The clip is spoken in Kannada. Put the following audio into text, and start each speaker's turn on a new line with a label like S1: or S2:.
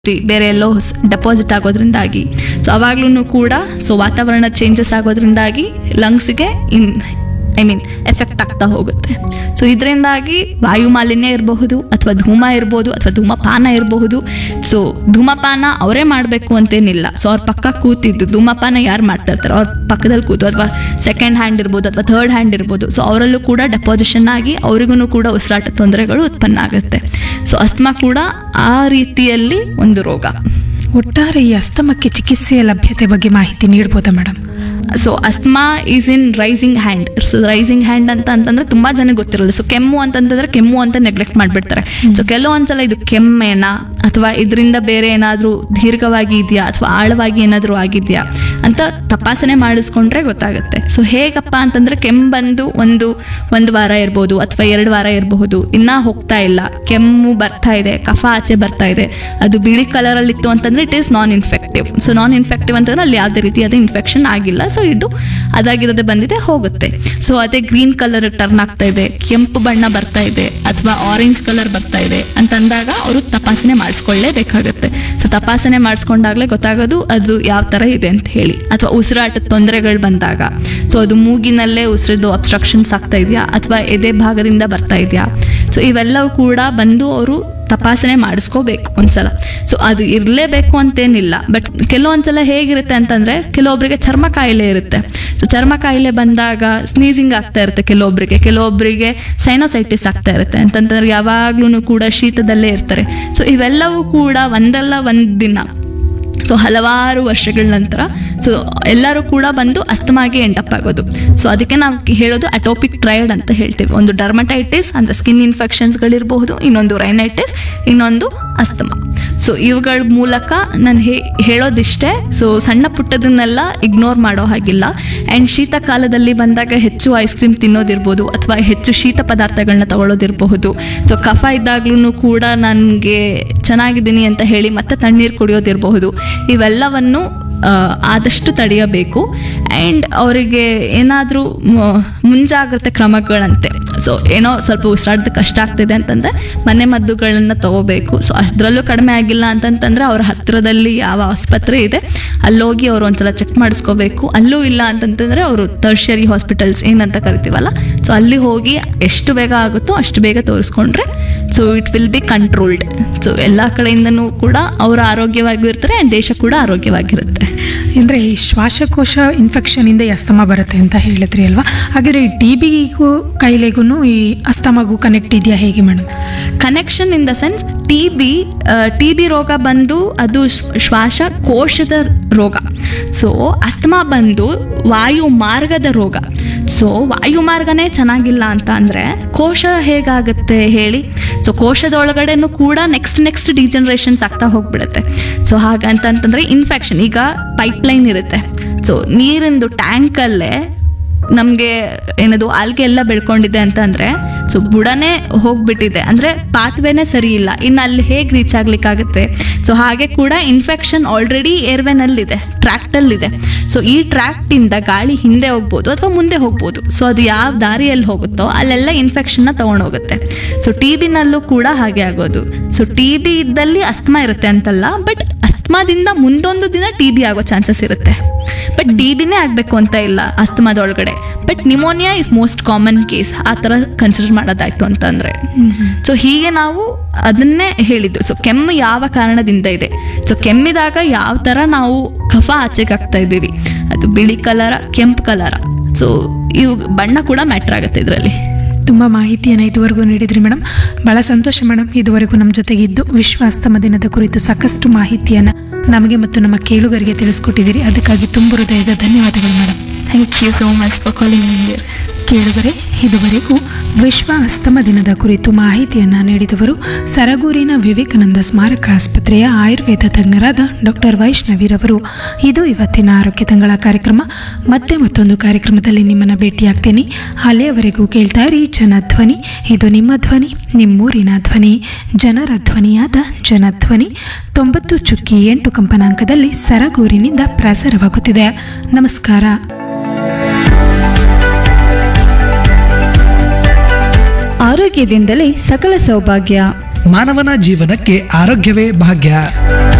S1: ಬೇರೆ ಎಲ್ಲೋ ಡೆಪಾಸಿಟ್ ಆಗೋದ್ರಿಂದಾಗಿ ಸೊ ಅವಾಗ್ಲೂ ಕೂಡ ಸೊ ವಾತಾವರಣ ಚೇಂಜಸ್ ಆಗೋದ್ರಿಂದಾಗಿ ಲಂಗ್ಸ್ಗೆ ಇನ್ ಐ ಮೀನ್ ಎಫೆಕ್ಟ್ ಆಗ್ತಾ ಹೋಗುತ್ತೆ ಸೊ ಇದರಿಂದಾಗಿ ವಾಯು ಮಾಲಿನ್ಯ ಇರಬಹುದು ಅಥವಾ ಧೂಮ ಇರ್ಬೋದು ಅಥವಾ ಧೂಮಪಾನ ಇರಬಹುದು ಸೊ ಧೂಮಪಾನ ಅವರೇ ಮಾಡಬೇಕು ಅಂತೇನಿಲ್ಲ ಸೊ ಅವ್ರ ಪಕ್ಕ ಕೂತಿದ್ದು ಧೂಮಪಾನ ಯಾರು ಮಾಡ್ತಾ ಇರ್ತಾರೆ ಅವ್ರ ಪಕ್ಕದಲ್ಲಿ ಕೂತು ಅಥವಾ ಸೆಕೆಂಡ್ ಹ್ಯಾಂಡ್ ಇರ್ಬೋದು ಅಥವಾ ಥರ್ಡ್ ಹ್ಯಾಂಡ್ ಇರ್ಬೋದು ಸೊ ಅವರಲ್ಲೂ ಕೂಡ ಡೆಪಾಸಿಷನ್ ಆಗಿ ಅವರಿಗೂ ಕೂಡ ಉಸಿರಾಟ ತೊಂದರೆಗಳು ಉತ್ಪನ್ನ ಆಗುತ್ತೆ ಸೊ ಅಸ್ತಮಾ ಕೂಡ ಆ ರೀತಿಯಲ್ಲಿ ಒಂದು ರೋಗ
S2: ಒಟ್ಟಾರೆ ಈ ಅಸ್ತಮಕ್ಕೆ ಚಿಕಿತ್ಸೆಯ ಲಭ್ಯತೆ ಬಗ್ಗೆ ಮಾಹಿತಿ ನೀಡ್ಬೋದಾ madam
S1: so asthma is in rising hand so rising hand ಅಂತ ಅಂತಂದ್ರೆ ತುಂಬಾ ಜನ ಗೊತ್ತಿರಲ್ಲ ಸೊ ಕೆಮ್ಮು ಅಂತಂತಂದ್ರೆ ಕೆಮ್ಮು ಅಂತ ನೆಗ್ಲೆಕ್ಟ್ ಮಾಡ್ಬಿಡ್ತಾರೆ ಸೊ ಕೆಲವೊಂದ್ಸಲ ಇದು ಕೆಮ್ಮೇನಾ ಅಥವಾ ಇದರಿಂದ ಬೇರೆ ಏನಾದರೂ ದೀರ್ಘವಾಗಿ ಇದೆಯಾ ಅಥವಾ ಆಳವಾಗಿ ಏನಾದರೂ ಆಗಿದೆಯಾ ಅಂತ ತಪಾಸಣೆ ಮಾಡಿಸ್ಕೊಂಡ್ರೆ ಗೊತ್ತಾಗುತ್ತೆ ಸೊ ಹೇಗಪ್ಪ ಅಂತಂದ್ರೆ ಕೆಮ್ಮು ಬಂದು ಒಂದು ಒಂದು ವಾರ ಇರ್ಬೋದು ಅಥವಾ ಎರಡು ವಾರ ಇರಬಹುದು ಇನ್ನ ಹೋಗ್ತಾ ಇಲ್ಲ ಕೆಮ್ಮು ಬರ್ತಾ ಇದೆ ಕಫ ಆಚೆ ಬರ್ತಾ ಇದೆ ಅದು ಬಿಳಿ ಕಲರಲ್ಲಿ ಇತ್ತು ಅಂತಂದ್ರೆ it is non infective so non infective ಅಂತಂದ್ರೆ ಅಲ್ಲಿ ಯಾವುದೇ ರೀತಿಯಾದ ಇನ್ಫೆಕ್ಷನ್ ಆಗಿಲ್ಲ ಸೊ ಇದು ಅದಾಗಿರೋದೇ ಬಂದಿದೆ ಹೋಗುತ್ತೆ ಸೊ ಅದೇ ಗ್ರೀನ್ ಕಲರ್ ಟರ್ನ್ ಆಗ್ತಾ ಇದೆ ಕೆಂಪು ಬಣ್ಣ ಬರ್ತಾ ಇದೆ ಅಥವಾ ಆರೆಂಜ್ ಕಲರ್ ಬರ್ತಾ ಇದೆ ಅಂತಂದಾಗ ಅವರು ತಪಾಸಣೆ ಮಾಡಿಸ್ಕೊಳ್ಳೇಬೇಕಾಗುತ್ತೆ ಸೊ ತಪಾಸಣೆ ಮಾಡಿಸ್ಕೊಂಡಾಗಲೇ ಗೊತ್ತಾಗೋದು ಅದು ಯಾವ ಥರ ಇದೆ ಅಂತ ಹೇಳಿ ಅಥವಾ ಉಸಿರಾಟದ ತೊಂದರೆಗಳು ಬಂದಾಗ ಸೊ ಅದು ಮೂಗಿನಲ್ಲೇ ಉಸಿರದ್ದು ಅಬ್ಸ್ಟ್ರಕ್ಷನ್ಸ್ ಆಗ್ತಾ ಇದೆಯಾ ಅಥವಾ ಎದೆ ಭಾಗದಿಂದ ಬರ್ತಾ ಇದೆಯಾ ಸೊ ಇವೆಲ್ಲವೂ ಕೂಡ ಬಂದು ಅವರು ತಪಾಸಣೆ ಮಾಡಿಸ್ಕೋಬೇಕು ಒಂದ್ಸಲ ಸೊ ಅದು ಇರಲೇಬೇಕು ಅಂತೇನಿಲ್ಲ ಬಟ್ ಕೆಲವೊಂದ್ಸಲ ಹೇಗಿರುತ್ತೆ ಅಂತಂದ್ರೆ ಕೆಲವೊಬ್ಬರಿಗೆ ಚರ್ಮ ಕಾಯಿಲೆ ಇರುತ್ತೆ ಸೊ ಚರ್ಮ ಕಾಯಿಲೆ ಬಂದಾಗ ಸ್ನೀಸಿಂಗ್ ಆಗ್ತಾ ಇರುತ್ತೆ ಕೆಲವೊಬ್ಬರಿಗೆ ಕೆಲವೊಬ್ಬರಿಗೆ ಸೈನೋಸೈಟಿಸ್ ಆಗ್ತಾ ಇರುತ್ತೆ ಅಂತಂತಂದ್ರೆ ಯಾವಾಗ್ಲೂ ಕೂಡ ಶೀತದಲ್ಲೇ ಇರ್ತಾರೆ ಸೊ ಇವೆಲ್ಲವೂ ಕೂಡ ಒಂದಲ್ಲ ಒಂದು ದಿನ ಸೊ ಹಲವಾರು ವರ್ಷಗಳ ನಂತರ ಸೊ ಎಲ್ಲರೂ ಕೂಡ ಬಂದು ಅಸ್ತಮಾಗೆ ಎಂಡಪ್ ಆಗೋದು ಸೊ ಅದಕ್ಕೆ ನಾವು ಹೇಳೋದು ಅಟೋಪಿಕ್ ಟ್ರಯಡ್ ಅಂತ ಹೇಳ್ತೀವಿ ಒಂದು ಡರ್ಮಟೈಟಿಸ್ ಅಂದರೆ ಸ್ಕಿನ್ ಇನ್ಫೆಕ್ಷನ್ಸ್ಗಳಿರಬಹುದು ಇನ್ನೊಂದು ರೈನೈಟಿಸ್ ಇನ್ನೊಂದು ಅಸ್ತಮಾ ಸೊ ಇವುಗಳ ಮೂಲಕ ನಾನು ಹೇ ಹೇಳೋದಿಷ್ಟೇ ಸೊ ಸಣ್ಣ ಪುಟ್ಟದನ್ನೆಲ್ಲ ಇಗ್ನೋರ್ ಮಾಡೋ ಹಾಗಿಲ್ಲ ಆ್ಯಂಡ್ ಶೀತ ಕಾಲದಲ್ಲಿ ಬಂದಾಗ ಹೆಚ್ಚು ಐಸ್ ಕ್ರೀಮ್ ತಿನ್ನೋದಿರ್ಬೋದು ಅಥವಾ ಹೆಚ್ಚು ಶೀತ ಪದಾರ್ಥಗಳನ್ನ ತಗೊಳ್ಳೋದಿರಬಹುದು ಸೊ ಕಫ ಇದ್ದಾಗ್ಲೂ ಕೂಡ ನನಗೆ ಚೆನ್ನಾಗಿದ್ದೀನಿ ಅಂತ ಹೇಳಿ ಮತ್ತೆ ತಣ್ಣೀರು ಕುಡಿಯೋದಿರಬಹುದು ಇವೆಲ್ಲವನ್ನು ಆ, ಆದಷ್ಟು ತಡೆಯಬೇಕು ಆ್ಯಂಡ್ ಅವರಿಗೆ ಏನಾದರೂ ಮುಂಜಾಗ್ರತೆ ಕ್ರಮಗಳಂತೆ ಸೊ ಏನೋ ಸ್ವಲ್ಪ ಉಸಿರಾಡೋದಕ್ಕೆ ಕಷ್ಟ ಆಗ್ತಿದೆ ಅಂತಂದರೆ ಮನೆ ಮದ್ದುಗಳನ್ನು ತಗೋಬೇಕು ಸೊ ಅದರಲ್ಲೂ ಕಡಿಮೆ ಆಗಿಲ್ಲ ಅಂತಂತಂದ್ರೆ ಅವ್ರ ಹತ್ತಿರದಲ್ಲಿ ಯಾವ ಆಸ್ಪತ್ರೆ ಇದೆ ಅಲ್ಲೋಗಿ ಅವರು ಒಂದ್ಸಲ ಚೆಕ್ ಮಾಡಿಸ್ಕೋಬೇಕು ಅಲ್ಲೂ ಇಲ್ಲ ಅಂತಂತಂದ್ರೆ ಅವರು ಟರ್ಷರಿ ಹಾಸ್ಪಿಟಲ್ಸ್ ಏನಂತ ಕರಿತೀವಲ್ಲ ಸೊ ಅಲ್ಲಿ ಹೋಗಿ ಎಷ್ಟು ಬೇಗ ಆಗುತ್ತೋ ಅಷ್ಟು ಬೇಗ ತೋರಿಸ್ಕೊಂಡ್ರೆ so it will be controlled so ಎಲ್ಲ ಕಡೆಯಿಂದನೂ ಕೂಡ ಅವರು ಆರೋಗ್ಯವಾಗಿಯೂ ಇರ್ತಾರೆ ಆ್ಯಂಡ್ ದೇಶ ಕೂಡ ಆರೋಗ್ಯವಾಗಿರುತ್ತೆ
S2: ಅಂದರೆ ಈ ಶ್ವಾಸಕೋಶ ಇನ್ಫೆಕ್ಷನಿಂದ ಈ ಅಸ್ತಮ ಬರುತ್ತೆ ಅಂತ ಹೇಳಿದ್ರಿ ಅಲ್ವಾ ಹಾಗಾದ್ರೆ ಈ ಟಿ ಬಿಗೂ ಕಾಯಿಲೆಗೂ ಈ ಅಸ್ತಮಗೂ ಕನೆಕ್ಟ್ ಇದೆಯಾ ಹೇಗೆ madam
S1: connection in the sense T B T B ರೋಗ ಬಂದು ಅದು ಶ್ವ- ಶ್ವಾಸಕೋಶದ ರೋಗ ಸೊ ಅಸ್ತಮಾ ಬಂದು ವಾಯು ಮಾರ್ಗದ ರೋಗ ಸೊ ವಾಯು ಮಾರ್ಗನೇ ಚೆನ್ನಾಗಿಲ್ಲ ಅಂತ ಅಂದರೆ ಕೋಶ ಹೇಗಾಗುತ್ತೆ ಹೇಳಿ ಸೊ ಕೋಶದೊಳಗಡೆನೂ ಕೂಡ ನೆಕ್ಸ್ಟ್ ನೆಕ್ಸ್ಟ್ ಡಿಜನರೇಷನ್ಸ್ ಆಗ್ತಾ ಹೋಗ್ಬಿಡುತ್ತೆ ಸೊ ಹಾಗಂತಂತಂದರೆ ಇನ್ಫೆಕ್ಷನ್ ಈಗ ಪೈಪ್ಲೈನ್ ಇರುತ್ತೆ ಸೊ ನೀರಿಂದು ಟ್ಯಾಂಕಲ್ಲೇ ನಮಗೆ ಏನದು ಆಲ್ಗೆ ಎಲ್ಲ ಬೆಳ್ಕೊಂಡಿದೆ ಅಂತಂದ್ರೆ ಸೊ ಬುಡನೇ ಹೋಗ್ಬಿಟ್ಟಿದೆ ಅಂದ್ರೆ ಪಾತ್ವೇನೆ ಸರಿ ಇಲ್ಲ ಇನ್ನು ಅಲ್ಲಿ ಹೇಗೆ ರೀಚ್ ಆಗ್ಲಿಕ್ಕಾಗುತ್ತೆ ಸೊ ಹಾಗೆ ಕೂಡ ಇನ್ಫೆಕ್ಷನ್ ಆಲ್ರೆಡಿ ಏರ್ವೆನಲ್ಲಿದೆ ಟ್ರ್ಯಾಕ್ಟಲ್ಲಿದೆ ಸೊ ಈ ಟ್ರ್ಯಾಕ್ಟಿಂದ ಗಾಳಿ ಹಿಂದೆ ಹೋಗ್ಬೋದು ಅಥವಾ ಮುಂದೆ ಹೋಗ್ಬೋದು ಸೊ ಅದು ಯಾವ ದಾರಿಯಲ್ಲಿ ಹೋಗುತ್ತೋ ಅಲ್ಲೆಲ್ಲ ಇನ್ಫೆಕ್ಷನ್ನ ಹೋಗುತ್ತೆ ಸೊ ಟಿ ಬಿನಲ್ಲೂ ಕೂಡ ಹಾಗೆ ಆಗೋದು ಸೊ ಟಿ ಬಿ ಇದ್ದಲ್ಲಿ ಅಸ್ತಮಾ ಇರುತ್ತೆ ಅಂತಲ್ಲ ಬಟ್ ಅಸ್ತಮಾದಿಂದ ಮುಂದೊಂದು ದಿನ ಟಿ ಬಿ ಆಗೋ ಚಾನ್ಸಸ್ ಇರುತ್ತೆ ಬಟ್ ಟಿ ಬಿನೇ ಆಗಬೇಕು ಅಂತ ಇಲ್ಲ ಅಸ್ತಮಾದೊಳಗಡೆ but pneumonia is most common case ಆ ಥರ ಕನ್ಸಿಡರ್ ಮಾಡೋದಾಯ್ತು ಅಂತಂದ್ರೆ ಸೊ ಹೀಗೆ ನಾವು ಅದನ್ನೇ ಹೇಳಿದ್ದು ಸೊ ಕೆಮ್ಮು ಯಾವ ಕಾರಣದಿಂದ ಇದೆ ಸೊ ಕೆಮ್ಮಿದಾಗ ಯಾವ ಥರ ನಾವು ಕಫ ಆಚೆಗೆ ಆಗ್ತಾ ಇದ್ದೀವಿ ಅದು ಬಿಳಿ ಕಲರ ಕೆಂಪು ಕಲರ ಸೊ ಇವು ಬಣ್ಣ ಕೂಡ ಮ್ಯಾಟ್ರ್ ಆಗುತ್ತೆ ಇದರಲ್ಲಿ
S2: ತುಂಬ ಮಾಹಿತಿಯನ್ನು ಇದುವರೆಗೂ ನೀಡಿದ್ರಿ ಮೇಡಮ್ ಭಾಳ ಸಂತೋಷ ಮೇಡಮ್ ಇದುವರೆಗೂ ನಮ್ಮ ಜೊತೆಗೆ ಇದ್ದು ವಿಶ್ವ ಅಸ್ತಮ ದಿನದ ಕುರಿತು ಸಾಕಷ್ಟು ಮಾಹಿತಿಯನ್ನು ನಮಗೆ ಮತ್ತು ನಮ್ಮ ಕೇಳುಗರಿಗೆ ತಿಳಿಸ್ಕೊಟ್ಟಿದ್ದೀರಿ ಅದಕ್ಕಾಗಿ ತುಂಬ ಹೃದಯದ ಧನ್ಯವಾದಗಳು madam
S1: thank you so much for calling ಇಂಡಿಯರ್
S2: ಕೇಳುಗರೆ ಇದುವರೆಗೂ ವಿಶ್ವ ಅಸ್ತಮ ದಿನದ ಕುರಿತು ಮಾಹಿತಿಯನ್ನು ನೀಡಿದವರು ಸರಗೂರಿನ ವಿವೇಕಾನಂದ ಸ್ಮಾರಕ ಆಸ್ಪತ್ರೆಯ ಆಯುರ್ವೇದ ತಜ್ಞರಾದ ಡಾಕ್ಟರ್ ವೈಷ್ಣವಿರವರು ಇದು ಇವತ್ತಿನ ಆರೋಗ್ಯ ತಿಂಗಳ ಕಾರ್ಯಕ್ರಮ ಮತ್ತೆ ಮತ್ತೊಂದು ಕಾರ್ಯಕ್ರಮದಲ್ಲಿ ನಿಮ್ಮನ್ನು ಭೇಟಿಯಾಗ್ತೇನೆ ಅಲ್ಲಿಯವರೆಗೂ ಕೇಳ್ತಾ ಇರಿ ಜನಧ್ವನಿ ಇದು ನಿಮ್ಮ ಧ್ವನಿ ನಿಮ್ಮೂರಿನ ಧ್ವನಿ ಜನರ ಧ್ವನಿಯಾದ ಜನಧ್ವನಿ ತೊಂಬತ್ತು ಚುಕ್ಕಿ ಎಂಟು ಕಂಪನಾಂಕದಲ್ಲಿ ಸರಗೂರಿನಿಂದ ಪ್ರಸಾರವಾಗುತ್ತಿದೆ ನಮಸ್ಕಾರ
S3: ಆರೋಗ್ಯದಿಂದಲೇ ಸಕಲ ಸೌಭಾಗ್ಯ ಮಾನವನ ಜೀವನಕ್ಕೆ ಆರೋಗ್ಯವೇ ಭಾಗ್ಯ